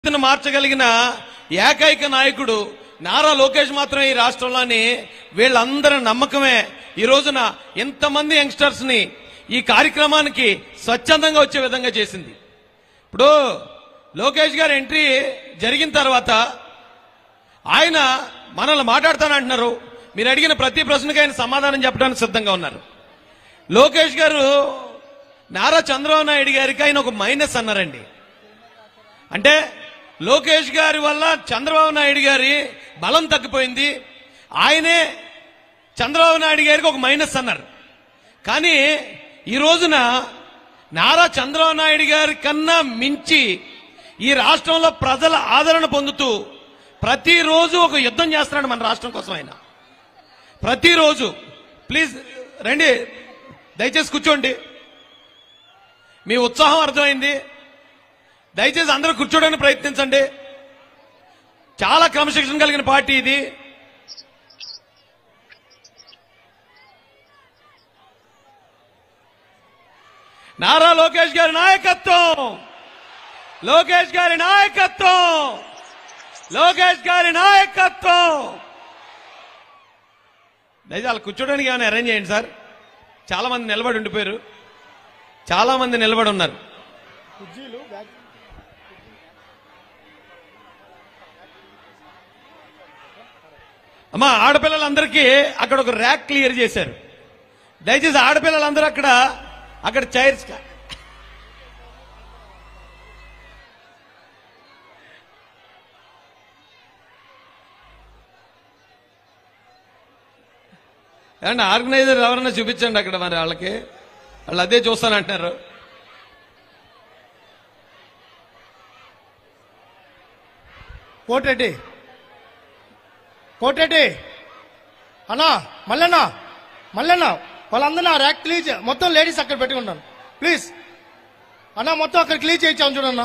పరిస్థితిని మార్చగలిగిన ఏకైక నాయకుడు నారా లోకేష్ మాత్రమే ఈ రాష్ట్రంలోని వీళ్ళందరి నమ్మకమే ఈ రోజున ఎంతమంది యంగ్స్టర్స్ ని ఈ కార్యక్రమానికి స్వచ్ఛందంగా వచ్చే విధంగా చేసింది ఇప్పుడు లోకేష్ గారి ఎంట్రీ జరిగిన తర్వాత ఆయన మనల్ని మాట్లాడతానంటున్నారు మీరు అడిగిన ప్రతి ప్రశ్నకి ఆయన సమాధానం చెప్పడానికి సిద్ధంగా ఉన్నారు లోకేష్ గారు నారా చంద్రబాబు నాయుడు గారికి ఆయన ఒక మైనస్ అన్నారండి అంటే లోకేష్ గారి వల్ల చంద్రబాబు నాయుడు గారి బలం తగ్గిపోయింది ఆయనే చంద్రబాబు నాయుడు గారికి ఒక మైనస్ అన్నారు కానీ ఈ రోజున నారా చంద్రబాబు నాయుడు గారి కన్నా మించి ఈ రాష్ట్రంలో ప్రజల ఆదరణ పొందుతూ ప్రతిరోజు ఒక యుద్ధం చేస్తున్నాడు మన రాష్ట్రం కోసం ఆయన ప్రతిరోజు ప్లీజ్ రండి దయచేసి కూర్చోండి మీ ఉత్సాహం అర్థమైంది దయచేసి అందరూ కూర్చోడానికి ప్రయత్నించండి చాలా క్రమశిక్షణ కలిగిన పార్టీ ఇది నారా లోకేష్ గారి నాయకత్వం లోకేష్ గారి నాయకత్వం లోకేష్ గారి నాయకత్వం దయచేసి అలా కూర్చోడానికి ఏమైనా అరేంజ్ చేయండి సార్ చాలా మంది నిలబడి ఉండిపోయారు చాలా మంది నిలబడి ఉన్నారు అమ్మా ఆడపిల్లలందరికీ అక్కడ ఒక ర్యాక్ క్లియర్ చేశారు దయచేసి ఆడపిల్లలందరూ అక్కడ అక్కడ చైర్స్ కా- ఏమన్నా ఆర్గనైజర్ ఎవరన్నా చూపించండి అక్కడ మరి వాళ్ళకి వాళ్ళు అదే చూస్తానంటున్నారు కోటరెడ్డి కోటరెడ్డి అన్నా మల్లన్న మల్లన్న వాళ్ళందరినీ ఆ ర్యాక్ క్లీజ్ మొత్తం లేడీస్ అక్కడ పెట్టుకుంటాను ప్లీజ్ అన్నా మొత్తం అక్కడ క్లీజ్ చేయించాను చూడన్నా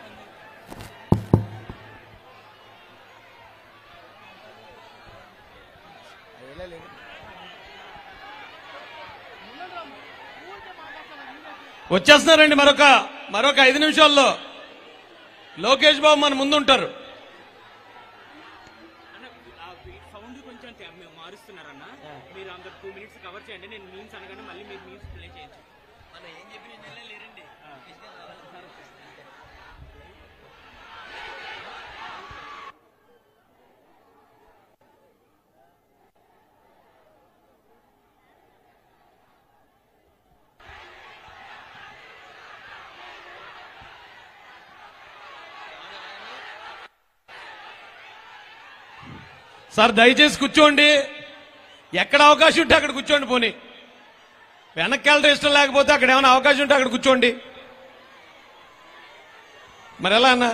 వచ్చేస్తున్నారండి మరొక మరొక ఐదు నిమిషాల్లో లోకేష్ బాబు మన ముందు ఉంటారు అన్న ఆ బీట్ సౌండ్ కొంచెం తే- మీరు మారుస్తున్నారన్న మీరు అందరు టూ మినిట్స్ కవర్ చేయండి నేను మీన్స్ అనగానే మళ్ళీ మీరు మీన్స్ ప్లే చేయొచ్చు సార్ దయచేసి కూర్చోండి ఎక్కడ అవకాశం ఉంటే అక్కడ కూర్చోండి పోనీ వెనక్కి వెళ్ళడం ఇష్టం లేకపోతే అక్కడ ఏమైనా అవకాశం ఉంటే అక్కడ కూర్చోండి మరి ఎలా అన్నా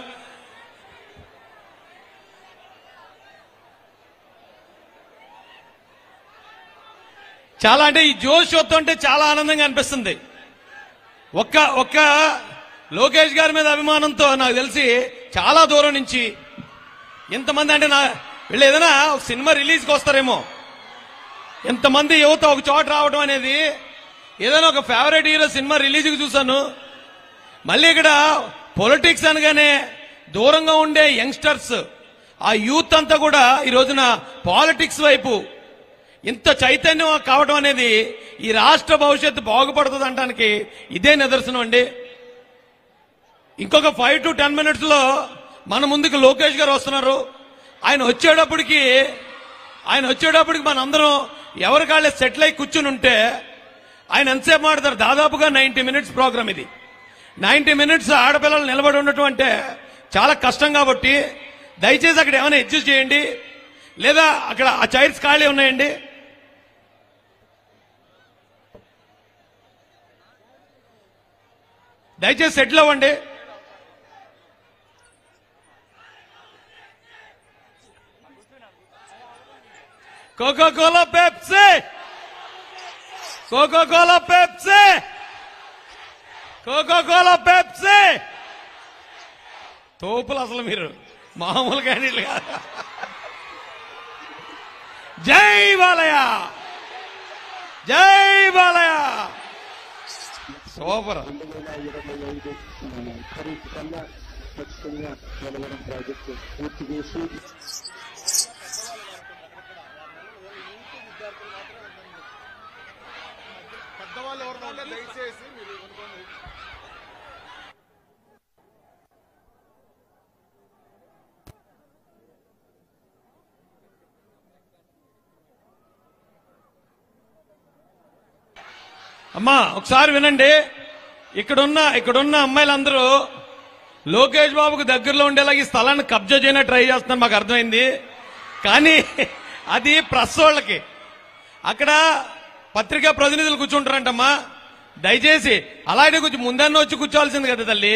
చాలా అంటే ఈ జోష్ చూస్తుంటే చాలా ఆనందంగా అనిపిస్తుంది ఒక్క ఒక్క లోకేష్ గారి మీద అభిమానంతో నాకు తెలిసి చాలా దూరం నుంచి ఎంతమంది అంటే నా వీళ్ళు ఏదైనా ఒక సినిమా రిలీజ్కి వస్తారేమో ఎంతమంది యువత ఒక చోట రావడం అనేది ఏదైనా ఒక ఫేవరెట్ హీరో సినిమా రిలీజ్కి చూశాను మళ్ళీ ఇక్కడ పొలిటిక్స్ అనగానే దూరంగా ఉండే యంగ్స్టర్స్ ఆ యూత్ అంతా కూడా ఈ రోజున పాలిటిక్స్ వైపు ఇంత చైతన్యం కావడం అనేది ఈ రాష్ట్ర భవిష్యత్తు బాగుపడుతుంది అనడానికి ఇదే నిదర్శనం అండి ఇంకొక ఫైవ్ టు టెన్ మినిట్స్ లో మన ముందుకు లోకేష్ గారు వస్తున్నారు ఆయన వచ్చేటప్పటికి ఆయన వచ్చేటప్పటికి మన అందరం ఎవరి కాళ్ళే సెటిల్ అయి కూర్చుని ఉంటే ఆయన ఎంతసేపు మాడతారు దాదాపుగా నైన్టీ మినిట్స్ ప్రోగ్రామ్ ఇది నైన్టీ మినిట్స్ ఆడపిల్లలు నిలబడి ఉండటం అంటే చాలా కష్టం కాబట్టి దయచేసి అక్కడ ఏమైనా అడ్జస్ట్ చేయండి లేదా అక్కడ ఆ చైర్స్ ఖాళీ ఉన్నాయండి దయచేసి సెటిల్ అవ్వండి Coca Cola Pepsi Coca Cola Pepsi Coca Cola Pepsi తోపులు అసలు మీరు మామూలు క్యాండిడేట్లు కాదు జై బాలయ్య జై బాలయ్య సూపర్ రెండు వేల ఇరవై ఐదు ఖరీఫ్ కన్నా ఖచ్చితంగా పోలవరం ప్రాజెక్టు పూర్తి చేసి పెద్దవాళ్ళు ఎవరైనా ఉంటే దయచేసి మీరు కొనుక్కోండి అమ్మా ఒకసారి వినండి ఇక్కడున్న ఇక్కడున్న అమ్మాయిలందరూ లోకేష్ బాబుకు దగ్గరలో ఉండేలాగా ఈ స్థలాన్ని కబ్జా చేయడానికి ట్రై చేస్తున్నారు మాకు అర్థమైంది కానీ అది ప్రెస్ వాళ్ళకి అక్కడ పత్రికా ప్రతినిధులు కూర్చుంటారంటమ్మా దయచేసి అలాంటి కొంచెం ముందన్న వచ్చి కూర్చోవాల్సింది కదా తల్లి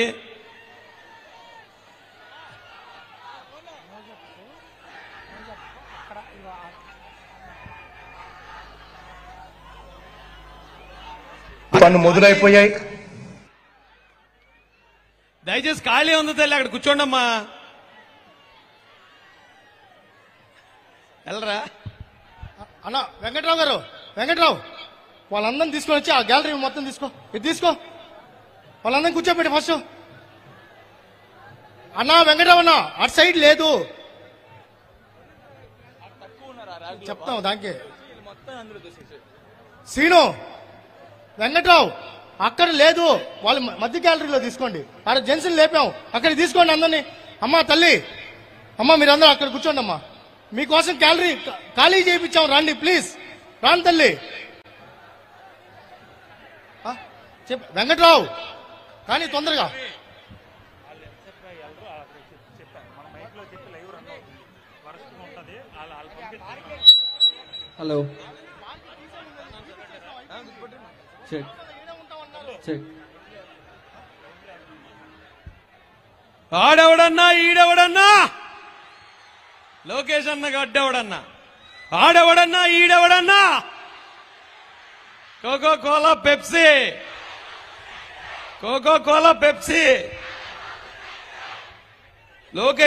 పన్ను మొదలైపోయాయి దయచేసి ఖాళీ ఉంది తల్లి అక్కడ కూర్చోండమ్మా వెళ్ళరా అన్న వెంకట్రావు గారు వెంకట్రావు వాళ్ళందరిని తీసుకొని వచ్చి ఆ గ్యాలరీ మొత్తం తీసుకో ఇది తీసుకో వాళ్ళందరిని కూర్చోబెట్టి ఫస్ట్ అన్నా వెంకట్రావు అన్న అటు సైడ్ లేదు చెప్తాం దానికి సీను వెంకట్రావు అక్కడ లేదు వాళ్ళ మ- మధ్య గ్యాలరీలో తీసుకోండి ఆడ జెంట్స్ని లేపాం అక్కడ తీసుకోండి అందరినీ అమ్మా తల్లి అమ్మ మీరందరూ అక్కడ కూర్చోండి అమ్మా మీకోసం గ్యాలరీ క- ఖాళీ చేయించాం రండి ప్లీజ్ రాను తల్లి ఆ, చెప్ప వెంకట్రావు కానీ తొందరగా హలో చెక్ చెక్ ఆడెవడన్నా ఈడెవడన్నా లోకేష్ అన్న గడ్డెవడన్నా ఆడెవడన్నా ఈడెవడన్నా Coca Cola Pepsi Coca Cola Pepsi Lokesh